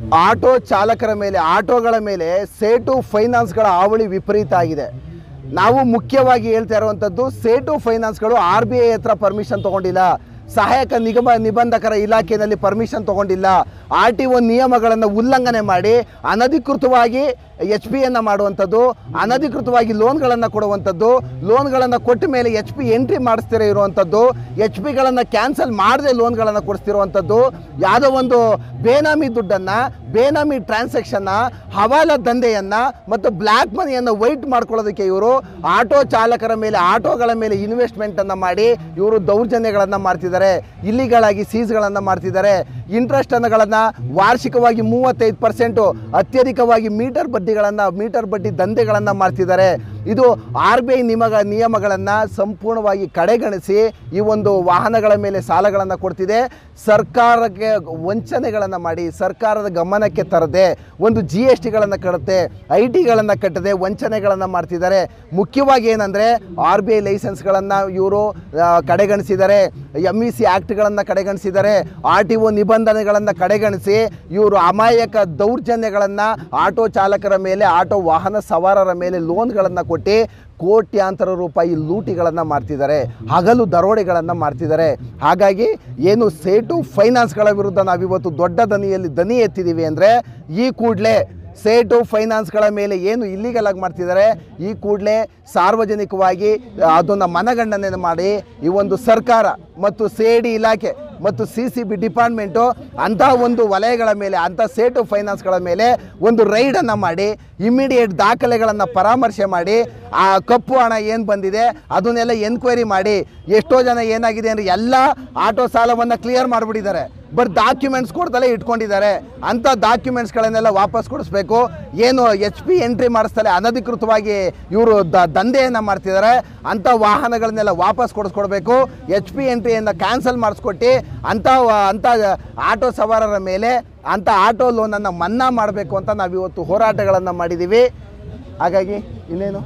auto ಚಾಲಕರ ಮೇಲೆ ಆಟೋಗಳ ಮೇಲೆ ಸೇಟು ಫೈನಾನ್ಸ್ಗಳ ಹಾವಳಿ ವಿಪರೀತ ಆಗಿದೆ ನಾವು ಮುಖ್ಯವಾಗಿ ಹೇಳ್ತಾ ಇರುವಂಥದ್ದು ಸೇಟು ಫೈನಾನ್ಸ್ಗಳು ಆರ್ ಬಿ ಐ ಹತ್ರ ಪರ್ಮಿಷನ್ ತಗೊಂಡಿಲ್ಲ ಸಹಾಯಕ ನಿಗಮ ನಿಬಂಧಕರ ಇಲಾಖೆಯಲ್ಲಿ ಪರ್ಮಿಷನ್ ತಗೊಂಡಿಲ್ಲ ಆರ್ ಟಿ ಒ ನಿಯಮಗಳನ್ನು ಉಲ್ಲಂಘನೆ ಮಾಡಿ ಅನಧಿಕೃತವಾಗಿ ಎಚ್ ಪಿಯನ್ನು ಮಾಡುವಂಥದ್ದು ಅನಧಿಕೃತವಾಗಿ ಲೋನ್ಗಳನ್ನು ಕೊಡುವಂಥದ್ದು ಲೋನ್ಗಳನ್ನು ಕೊಟ್ಟ ಮೇಲೆ ಎಚ್ ಪಿ ಎಂಟ್ರಿ ಮಾಡಿಸ್ತಿರೋ ಇರುವಂಥದ್ದು ಎಚ್ ಪಿಗಳನ್ನು ಕ್ಯಾನ್ಸಲ್ ಮಾಡದೆ ಲೋನ್ಗಳನ್ನು ಕೊಡಿಸ್ತಿರುವಂಥದ್ದು ಯಾವುದೋ ಒಂದು ಬೇನಾಮಿ ದುಡ್ಡನ್ನು ಬೇನಾಮಿ ಟ್ರಾನ್ಸಾಕ್ಷನ್ನ ಹವಾಲ ದಂಧೆಯನ್ನು ಮತ್ತು ಬ್ಲ್ಯಾಕ್ ಮನಿಯನ್ನು ವೈಟ್ ಮಾಡ್ಕೊಳ್ಳೋದಕ್ಕೆ ಇವರು ಆಟೋ ಚಾಲಕರ ಮೇಲೆ ಆಟೋಗಳ ಮೇಲೆ ಇನ್ವೆಸ್ಟ್ಮೆಂಟನ್ನು ಮಾಡಿ ಇವರು ದೌರ್ಜನ್ಯಗಳನ್ನು ಮಾಡ್ತಿದ್ದಾರೆ ಇಲ್ಲಿಗಳಾಗಿ ಸೀಸ್ಗಳನ್ನು ಮಾಡ್ತಿದ್ದಾರೆ ಇಂಟ್ರೆಸ್ಟ್ ಅನ್ನಗಳನ್ನು ವಾರ್ಷಿಕವಾಗಿ ಮೂವತ್ತೈದು ಪರ್ಸೆಂಟು ಅತ್ಯಧಿಕವಾಗಿ ಮೀಟರ್ ಬಡ್ಡಿಗಳನ್ನು ಮೀಟರ್ ಬಡ್ಡಿ ದಂಧೆಗಳನ್ನು ಮಾಡ್ತಿದ್ದಾರೆ ಇದು ಆರ್ ಬಿ ಐ ನಿಮಗ ನಿಯಮಗಳನ್ನು ಸಂಪೂರ್ಣವಾಗಿ ಕಡೆಗಣಿಸಿ ಈ ಒಂದು ವಾಹನಗಳ ಮೇಲೆ ಸಾಲಗಳನ್ನು ಕೊಡ್ತಿದೆ ಸರ್ಕಾರಕ್ಕೆ ವಂಚನೆಗಳನ್ನು ಮಾಡಿ ಸರ್ಕಾರದ ಗಮನಕ್ಕೆ ತರದೆ ಒಂದು ಜಿ ಎಸ್ ಟಿಗಳನ್ನು ಕಟ್ಟುತ್ತೆ ಐ ಟಿಗಳನ್ನು ಕಟ್ಟದೆ ವಂಚನೆಗಳನ್ನು ಮಾಡ್ತಿದ್ದಾರೆ ಮುಖ್ಯವಾಗಿ ಏನಂದರೆ ಆರ್ ಬಿ ಐ ಲೈಸೆನ್ಸ್ಗಳನ್ನು ಇವರು ಕಡೆಗಣಿಸಿದ್ದಾರೆ ಎಮ್ ಇ ಸಿ ಆ್ಯಕ್ಟ್ಗಳನ್ನು ಕಡೆಗಣಿಸಿದ್ದಾರೆ ಆರ್ ಟಿ ಒ ನಿಬಂಧನೆಗಳನ್ನು ಕಡೆಗಣಿಸಿ ಇವರು ಅಮಾಯಕ ದೌರ್ಜನ್ಯಗಳನ್ನು ಆಟೋ ಚಾಲಕರ ಮೇಲೆ ಆಟೋ ವಾಹನ ಸವಾರರ ಮೇಲೆ ಲೋನ್ಗಳನ್ನು ಕೊಟ್ಟು ಕೋಟ್ಯಾಂತರ ರೂಪಾಯಿ ಲೂಟಿಗಳನ್ನು ಮಾಡ್ತಿದ್ದಾರೆ ಹಗಲು ದರೋಡೆಗಳನ್ನು ಮಾಡ್ತಿದ್ದಾರೆ ಹಾಗಾಗಿ ಏನು ಸೇಟು ಫೈನಾನ್ಸ್ಗಳ ವಿರುದ್ಧ ನಾವಿವತ್ತು ದೊಡ್ಡ ದನಿಯಲ್ಲಿ ದನಿ ಎತ್ತಿದ್ದೀವಿ ಅಂದರೆ ಈ ಕೂಡಲೇ ಸೇಟು ಫೈನಾನ್ಸ್ಗಳ ಮೇಲೆ ಏನು ಇಲ್ಲಿಗಲ್ ಆಗಿ ಮಾಡ್ತಿದ್ದಾರೆ ಈ ಕೂಡಲೇ ಸಾರ್ವಜನಿಕವಾಗಿ ಅದನ್ನು ಮನಗಂಡನೆ ಮಾಡಿ ಈ ಒಂದು ಸರ್ಕಾರ ಮತ್ತು ಸಿ ಐ ಡಿ ಇಲಾಖೆ ಮತ್ತು ಸಿ ಸಿ ಬಿ ಡಿಪಾರ್ಟ್ಮೆಂಟು ಅಂಥ ಒಂದು ವಲಯಗಳ ಮೇಲೆ ಅಂಥ ಸೇಟು ಫೈನಾನ್ಸ್ಗಳ ಮೇಲೆ ಒಂದು ರೈಡನ್ನು ಮಾಡಿ ಇಮಿಡಿಯೇಟ್ ದಾಖಲೆಗಳನ್ನು ಪರಾಮರ್ಶೆ ಮಾಡಿ ಆ ಕಪ್ಪು ಹಣ ಏನು ಬಂದಿದೆ ಅದನ್ನೆಲ್ಲ ಎನ್ಕ್ವೈರಿ ಮಾಡಿ ಎಷ್ಟೋ ಜನ ಏನಾಗಿದೆ ಅಂದರೆ ಎಲ್ಲ ಆಟೋ ಸಾಲವನ್ನು ಕ್ಲಿಯರ್ ಮಾಡಿಬಿಟ್ಟಿದ್ದಾರೆ ಬಟ್ ಡಾಕ್ಯುಮೆಂಟ್ಸ್ ಕೊಡ್ದಲೇ ಇಟ್ಕೊಂಡಿದ್ದಾರೆ ಅಂಥ ಡಾಕ್ಯುಮೆಂಟ್ಸ್ಗಳನ್ನೆಲ್ಲ ವಾಪಸ್ ಕೊಡಿಸ್ಬೇಕು ಏನು ಎಚ್ ಪಿ ಎಂಟ್ರಿ ಮಾಡಿಸ್ತಲೇ ಅನಧಿಕೃತವಾಗಿ ಇವರು ದ ದಂಧೆಯನ್ನು ಮಾಡ್ತಿದ್ದಾರೆ ಅಂಥ ವಾಹನಗಳನ್ನೆಲ್ಲ ವಾಪಸ್ ಕೊಡಿಸ್ಕೊಡ್ಬೇಕು ಎಚ್ ಪಿ ಎಂಟ್ರಿಯನ್ನು ಕ್ಯಾನ್ಸಲ್ ಮಾಡಿಸ್ಕೊಟ್ಟು ಅಂಥ ವ- ಅಂಥ ಆಟೋ ಸವಾರರ ಮೇಲೆ ಅಂಥ ಆಟೋ ಲೋನನ್ನು ಮನ್ನಾ ಮಾಡಬೇಕು ಅಂತ ನಾವಿವತ್ತು ಹೋರಾಟಗಳನ್ನು ಮಾಡಿದ್ದೀವಿ ಹಾಗಾಗಿ ಇನ್ನೇನು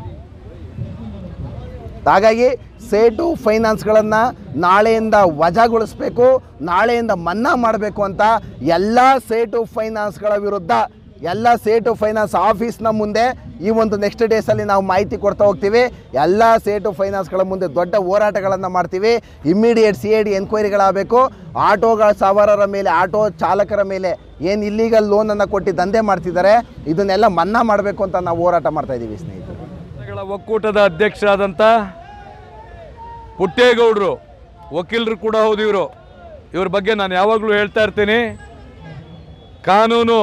ಹಾಗಾಗಿ ಸೇಟು ಫೈನಾನ್ಸ್ಗಳನ್ನು ನಾಳೆಯಿಂದ ವಜಾಗೊಳಿಸಬೇಕು ನಾಳೆಯಿಂದ ಮನ್ನಾ ಮಾಡಬೇಕು ಅಂತ ಎಲ್ಲ ಸೇಟು ಫೈನಾನ್ಸ್ಗಳ ವಿರುದ್ಧ ಎಲ್ಲ ಸೇಟು ಫೈನಾನ್ಸ್ ಆಫೀಸ್ನ ಮುಂದೆ ಈ ಒಂದು ನೆಕ್ಸ್ಟ್ ಡೇಸಲ್ಲಿ ನಾವು ಮಾಹಿತಿ ಕೊಡ್ತಾ ಹೋಗ್ತೀವಿ ಎಲ್ಲ ಸೇಟು ಫೈನಾನ್ಸ್ಗಳ ಮುಂದೆ ದೊಡ್ಡ ಹೋರಾಟಗಳನ್ನು ಮಾಡ್ತೀವಿ ಇಮ್ಮಿಡಿಯೇಟ್ ಸಿ ಐ ಡಿ ಎನ್ಕ್ವೈರಿಗಳಾಗಬೇಕು ಆಟೋಗಳ ಸವಾರರ ಮೇಲೆ ಆಟೋ ಚಾಲಕರ ಮೇಲೆ ಏನು ಇಲ್ಲಿಗಲ್ ಲೋನನ್ನು ಕೊಟ್ಟು ದಂಧೆ ಮಾಡ್ತಿದ್ದಾರೆ ಇದನ್ನೆಲ್ಲ ಮನ್ನಾ ಮಾಡಬೇಕು ಅಂತ ನಾವು ಹೋರಾಟ ಮಾಡ್ತಾ ಇದ್ದೀವಿ ಸ್ನೇಹಿತರು ಗಳ ಒಕ್ಕೂಟದ ಅಧ್ಯಕ್ಷರಾದಂಥ ಪುಟ್ಟೇಗೌಡರು ವಕೀಲರು ಕೂಡ ಹೌದು ಇವರು ಇವ್ರ ಬಗ್ಗೆ ನಾನು ಯಾವಾಗಲೂ ಹೇಳ್ತಾ ಇರ್ತೀನಿ ಕಾನೂನು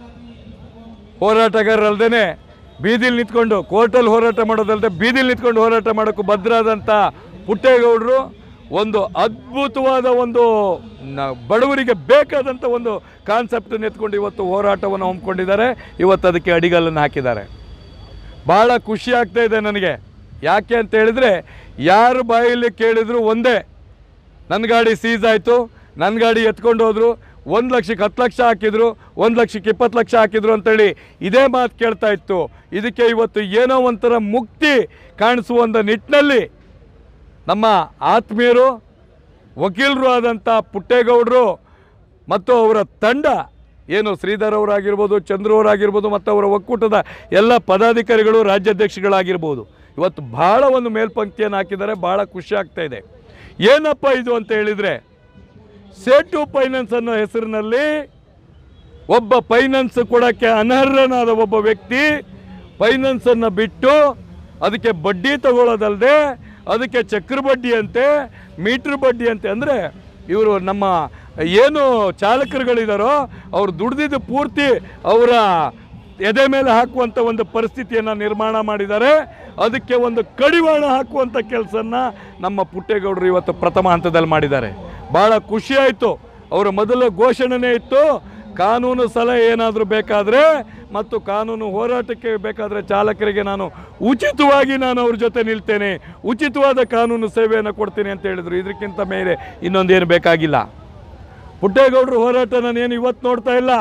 ಹೋರಾಟಗಾರರಲ್ದೇ ಬೀದಿಲಿ ನಿಂತ್ಕೊಂಡು ಕೋರ್ಟಲ್ಲಿ ಹೋರಾಟ ಮಾಡೋದಲ್ಲದೆ ಬೀದಿಲಿ ನಿಂತ್ಕೊಂಡು ಹೋರಾಟ ಮಾಡೋಕ್ಕೂ ಭದ್ರಾದಂಥ ಪುಟ್ಟೇಗೌಡರು ಒಂದು ಅದ್ಭುತವಾದ ಒಂದು ನ- ಬಡವರಿಗೆ ಬೇಕಾದಂಥ ಒಂದು ಕಾನ್ಸೆಪ್ಟನ್ನು ಎತ್ಕೊಂಡು ಇವತ್ತು ಹೋರಾಟವನ್ನು ಹಮ್ಮಿಕೊಂಡಿದ್ದಾರೆ ಇವತ್ತು ಅದಕ್ಕೆ ಅಡಿಗಲ್ಲನ್ನು ಹಾಕಿದ್ದಾರೆ ಭಾಳ ಖುಷಿ ಆಗ್ತಾ ಇದೆ ನನಗೆ ಯಾಕೆ ಅಂತ ಹೇಳಿದರೆ ಯಾರು ಬಾಯಲ್ಲಿ ಕೇಳಿದ್ರು ಒಂದೇ ನನ್ನ ಗಾಡಿ ಸೀಸ್ ಆಯಿತು ನನ್ನ ಗಾಡಿ ಎತ್ಕೊಂಡು ಹೋದ್ರು ಒಂದು ಲಕ್ಷಕ್ಕೆ ಹತ್ತು ಲಕ್ಷ ಹಾಕಿದ್ರು ಒಂದು ಲಕ್ಷಕ್ಕೆ ಇಪ್ಪತ್ತು ಲಕ್ಷ ಹಾಕಿದ್ರು ಅಂತೇಳಿ ಇದೇ ಮಾತು ಕೇಳ್ತಾ ಇತ್ತು ಇದಕ್ಕೆ ಇವತ್ತು ಏನೋ ಒಂಥರ ಮುಕ್ತಿ ಕಾಣಿಸುವ ಒಂದು ನಿಟ್ಟಿನಲ್ಲಿ ನಮ್ಮ ಆತ್ಮೀಯರು ವಕೀಲರು ಆದಂಥ ಪುಟ್ಟೇಗೌಡರು ಮತ್ತು ಅವರ ತಂಡ ಏನು ಶ್ರೀಧರ್ ಅವರಾಗಿರ್ಬೋದು ಚಂದ್ರು ಅವರಾಗಿರ್ಬೋದು ಮತ್ತು ಅವರ ಒಕ್ಕೂಟದ ಎಲ್ಲ ಪದಾಧಿಕಾರಿಗಳು ರಾಜ್ಯಾಧ್ಯಕ್ಷಗಳಾಗಿರ್ಬೋದು ಇವತ್ತು ಭಾಳ ಒಂದು ಮೇಲ್ಪಂಕ್ತಿಯನ್ನು ಹಾಕಿದ್ದಾರೆ ಭಾಳ ಖುಷಿ ಆಗ್ತಾ ಇದೆ ಏನಪ್ಪ ಇದು ಅಂತ ಹೇಳಿದರೆ ಸೇಟು ಫೈನಾನ್ಸ್ ಅನ್ನೋ ಹೆಸರಿನಲ್ಲಿ ಒಬ್ಬ ಫೈನಾನ್ಸ್ ಕೊಡೋಕ್ಕೆ ಅನರ್ಹನಾದ ಒಬ್ಬ ವ್ಯಕ್ತಿ ಫೈನಾನ್ಸನ್ನು ಬಿಟ್ಟು ಅದಕ್ಕೆ ಬಡ್ಡಿ ತಗೊಳ್ಳೋದಲ್ಲದೆ ಅದಕ್ಕೆ ಚಕ್ರ ಬಡ್ಡಿ ಅಂತೆ ಮೀಟ್ರ್ ಬಡ್ಡಿ ಅಂತೆ ಅಂದರೆ ಇವರು ನಮ್ಮ ಏನು ಚಾಲಕರುಗಳಿದಾರೋ ಅವ್ರು ದುಡ್ದಿದ್ದು ಪೂರ್ತಿ ಅವರ ಎದೆ ಮೇಲೆ ಹಾಕುವಂಥ ಒಂದು ಪರಿಸ್ಥಿತಿಯನ್ನು ನಿರ್ಮಾಣ ಮಾಡಿದ್ದಾರೆ ಅದಕ್ಕೆ ಒಂದು ಕಡಿವಾಣ ಹಾಕುವಂಥ ಕೆಲಸನ ನಮ್ಮ ಪುಟ್ಟೇಗೌಡರು ಇವತ್ತು ಪ್ರಥಮ ಹಂತದಲ್ಲಿ ಮಾಡಿದ್ದಾರೆ ಭಾಳ ಖುಷಿ ಆಯಿತು ಅವರ ಮೊದಲ ಘೋಷಣೆನೇ ಇತ್ತು ಕಾನೂನು ಸಲಹೆ ಏನಾದರೂ ಬೇಕಾದರೆ ಮತ್ತು ಕಾನೂನು ಹೋರಾಟಕ್ಕೆ ಬೇಕಾದರೆ ಚಾಲಕರಿಗೆ ನಾನು ಉಚಿತವಾಗಿ ನಾನು ಅವ್ರ ಜೊತೆ ನಿಲ್ತೇನೆ ಉಚಿತವಾದ ಕಾನೂನು ಸೇವೆಯನ್ನು ಕೊಡ್ತೀನಿ ಅಂತ ಹೇಳಿದರು ಇದಕ್ಕಿಂತ ಮೇಲೆ ಇನ್ನೊಂದೇನು ಬೇಕಾಗಿಲ್ಲ ಪುಟ್ಟೇಗೌಡರು ಹೋರಾಟ ನಾನೇನು ಇವತ್ತು ನೋಡ್ತಾ ಇಲ್ಲ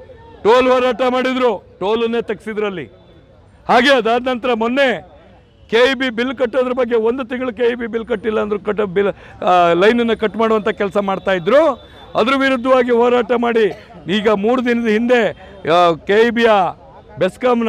ಟೋಲ್ ಹೋರಾಟ ಮಾಡಿದರು ಟೋಲನ್ನೇ ತೆಗ್ಸಿದ್ರಲ್ಲಿ ಹಾಗೆ ಅದಾದ ನಂತರ ಮೊನ್ನೆ ಕೆ ಇ ಬಿ ಬಿಲ್ ಕಟ್ಟೋದ್ರ ಬಗ್ಗೆ ಒಂದು ತಿಂಗಳು ಕೆ ಇ ಬಿ ಬಿಲ್ ಕಟ್ಟಿಲ್ಲ ಅಂದ್ರೂ ಕಟ್ಟೋ ಬಿಲ್ ಲೈನನ್ನು ಕಟ್ ಮಾಡುವಂಥ ಕೆಲಸ ಮಾಡ್ತಾ ಇದ್ರು ಅದ್ರ ವಿರುದ್ಧವಾಗಿ ಹೋರಾಟ ಮಾಡಿ ಈಗ ಮೂರು ದಿನದ ಹಿಂದೆ ಕೆ ಇ ಬಿಯ ಬೆಸ್ಕಾಂನ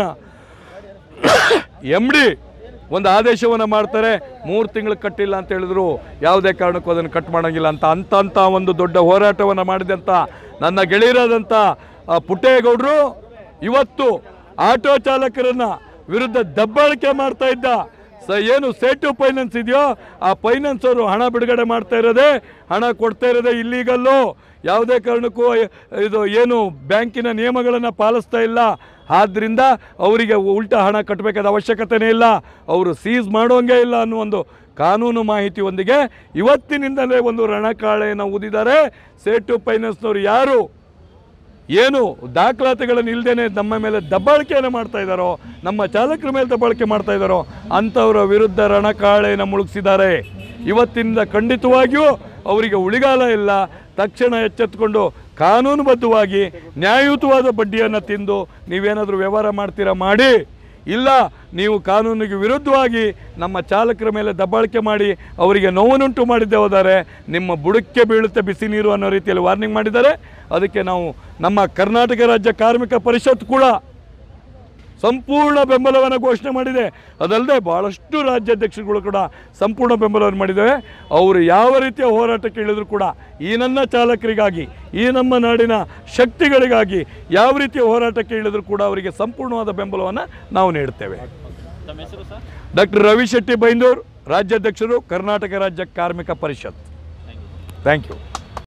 ಎಮ್ ಡಿ ಒಂದು ಆದೇಶವನ್ನು ಮಾಡ್ತಾರೆ ಮೂರು ತಿಂಗಳು ಕಟ್ಟಿಲ್ಲ ಅಂತ ಹೇಳಿದ್ರು ಯಾವುದೇ ಕಾರಣಕ್ಕೂ ಅದನ್ನು ಕಟ್ ಮಾಡೋಂಗಿಲ್ಲ ಅಂತ ಅಂತ ಅಂತ ಒಂದು ದೊಡ್ಡ ಹೋರಾಟವನ್ನು ಮಾಡಿದಂಥ ನನ್ನ ಗೆಳೆಯರಾದಂಥ ಆ, ಪುಟ್ಟೇಗೌಡರು ಇವತ್ತು ಆಟೋ ಚಾಲಕರನ್ನ ವಿರುದ್ಧ ದಬ್ಬಾಳಿಕೆ ಮಾಡ್ತಾ ಇದ್ದ ಸ ಏನು ಸೇಟು ಫೈನಾನ್ಸ್ ಇದೆಯೋ ಆ ಫೈನಾನ್ಸ್ ಅವರು ಹಣ ಬಿಡುಗಡೆ ಮಾಡ್ತಾ ಇರೋದೇ ಹಣ ಕೊಡ್ತಾ ಇರೋದೇ ಇಲ್ಲೀಗಲ್ಲು ಯಾವುದೇ ಕಾರಣಕ್ಕೂ ಇದು ಏನು ಬ್ಯಾಂಕಿನ ನಿಯಮಗಳನ್ನು ಪಾಲಿಸ್ತಾ ಇಲ್ಲ ಆದ್ದರಿಂದ ಅವರಿಗೆ ಉಲ್ಟಾ ಹಣ ಕಟ್ಟಬೇಕಾದ ಅವಶ್ಯಕತೆನೇ ಇಲ್ಲ ಅವರು ಸೀಸ್ ಮಾಡೋಂಗೇ ಇಲ್ಲ ಅನ್ನೋ ಒಂದು ಕಾನೂನು ಮಾಹಿತಿಯೊಂದಿಗೆ ಇವತ್ತಿನಿಂದಲೇ ಒಂದು ರಣಕಾಳೆಯನ್ನು ಊದಿದ್ದಾರೆ ಸೇಟು ಫೈನಾನ್ಸ್ನವರು ಯಾರು ಏನು ದಾಖಲಾತಿಗಳನ್ನು ಇಲ್ಲದೇನೆ ನಮ್ಮ ಮೇಲೆ ದಬ್ಬಾಳಿಕೆಯನ್ನು ಮಾಡ್ತಾ ಇದ್ದಾರೋ ನಮ್ಮ ಚಾಲಕರ ಮೇಲೆ ದಬ್ಬಾಳಿಕೆ ಮಾಡ್ತಾ ಇದ್ದಾರೋ ಅಂಥವರ ವಿರುದ್ಧ ರಣಕಾಳೆಯನ್ನು ಮುಳುಗಿಸಿದ್ದಾರೆ ಇವತ್ತಿನಿಂದ ಖಂಡಿತವಾಗಿಯೂ ಅವರಿಗೆ ಉಳಿಗಾಲ ಇಲ್ಲ ತಕ್ಷಣ ಎಚ್ಚೆತ್ತುಕೊಂಡು ಕಾನೂನುಬದ್ಧವಾಗಿ ನ್ಯಾಯಯುತವಾದ ಬಡ್ಡಿಯನ್ನು ತಿಂದು ನೀವೇನಾದರೂ ವ್ಯವಹಾರ ಮಾಡ್ತೀರಾ ಮಾಡಿ ಇಲ್ಲ ನೀವು ಕಾನೂನಿಗೆ ವಿರುದ್ಧವಾಗಿ ನಮ್ಮ ಚಾಲಕರ ಮೇಲೆ ದಬ್ಬಾಳಿಕೆ ಮಾಡಿ ಅವರಿಗೆ ನೋವನ್ನುಂಟು ಮಾಡಿದ್ದೆ ಹೋದರೆ ನಿಮ್ಮ ಬುಡಕ್ಕೆ ಬೀಳುತ್ತೆ ಬಿಸಿ ನೀರು ಅನ್ನೋ ರೀತಿಯಲ್ಲಿ ವಾರ್ನಿಂಗ್ ಮಾಡಿದ್ದಾರೆ ಅದಕ್ಕೆ ನಾವು ನಮ್ಮ ಕರ್ನಾಟಕ ರಾಜ್ಯ ಕಾರ್ಮಿಕ ಪರಿಷತ್ ಕೂಡ ಸಂಪೂರ್ಣ ಬೆಂಬಲವನ್ನು ಘೋಷಣೆ ಮಾಡಿದೆ ಅದಲ್ಲದೆ ಭಾಳಷ್ಟು ರಾಜ್ಯಾಧ್ಯಕ್ಷರುಗಳು ಕೂಡ ಸಂಪೂರ್ಣ ಬೆಂಬಲವನ್ನು ಮಾಡಿದ್ದೇವೆ ಅವರು ಯಾವ ರೀತಿಯ ಹೋರಾಟಕ್ಕೆ ಇಳಿದ್ರು ಕೂಡ ಈ ನನ್ನ ಚಾಲಕರಿಗಾಗಿ ಈ ನಮ್ಮ ನಾಡಿನ ಶಕ್ತಿಗಳಿಗಾಗಿ ಯಾವ ರೀತಿಯ ಹೋರಾಟಕ್ಕೆ ಇಳಿದ್ರು ಕೂಡ ಅವರಿಗೆ ಸಂಪೂರ್ಣವಾದ ಬೆಂಬಲವನ್ನು ನಾವು ನೀಡ್ತೇವೆ ತಮ್ಮ ಹೆಸರು ಸರ್ ಡಾಕ್ಟರ್ ರವಿ ಶೆಟ್ಟಿ ಬೈಂದೂರ್ ರಾಜ್ಯಾಧ್ಯಕ್ಷರು ಕರ್ನಾಟಕ ರಾಜ್ಯ ಕಾರ್ಮಿಕ ಪರಿಷತ್ ಥ್ಯಾಂಕ್ ಯು ಥ್ಯಾಂಕ್ ಯು